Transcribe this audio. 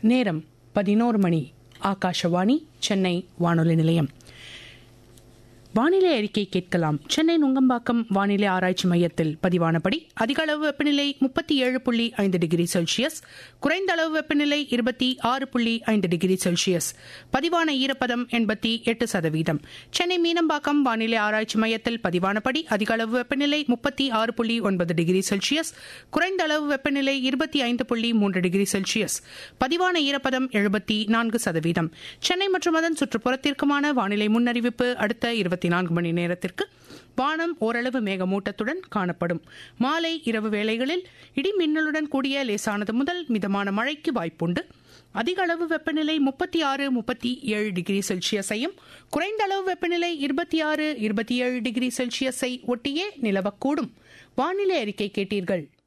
நேரம் பதினோரு மணி ஆகாஷவாணி சென்னை வானொலி நிலையம் வானிலை அறிக்கை கேட்கலாம் சென்னை நுங்கம்பாக்கம் வானிலை ஆராய்ச்சி மையத்தில் பதிவானபடி அதிக அளவு வெப்பநிலை முப்பத்தி ஏழு புள்ளி ஐந்து டிகிரி செல்சியஸ் குறைந்த அளவு வெப்பநிலை இருபத்தி ஆறு புள்ளி ஐந்து டிகிரி செல்சியஸ் பதிவான ஈரப்பதம் எண்பத்தி எட்டு சதவீதம் சென்னை மீனம்பாக்கம் வானிலை ஆராய்ச்சி மையத்தில் பதிவானபடி அதிக அளவு வெப்பநிலை முப்பத்தி ஆறு புள்ளி ஒன்பது டிகிரி செல்சியஸ் குறைந்த அளவு வெப்பநிலை இருபத்தி ஐந்து புள்ளி மூன்று டிகிரி செல்சியஸ் பதிவான ஈரப்பதம் எழுபத்தி நான்கு சதவீதம் சென்னை மற்றும் அதன் சுற்றுப்புறத்திற்குமான வானிலை முன்னறிவிப்பு அடுத்த இருபத்தி நான்கு மணி நேரத்திற்கு வானம் ஓரளவு மேகமூட்டத்துடன் காணப்படும் மாலை இரவு வேளைகளில் இடி மின்னலுடன் கூடிய லேசானது முதல் மிதமான மழைக்கு வாய்ப்புண்டு அதிக அளவு வெப்பநிலை முப்பத்தி ஆறு முப்பத்தி ஏழு டிகிரி செல்சியஸையும் குறைந்த அளவு வெப்பநிலை இருபத்தி ஆறு இருபத்தி ஏழு டிகிரி செல்சியஸை ஒட்டியே நிலவக்கூடும் வானிலை அறிக்கை கேட்டீர்கள்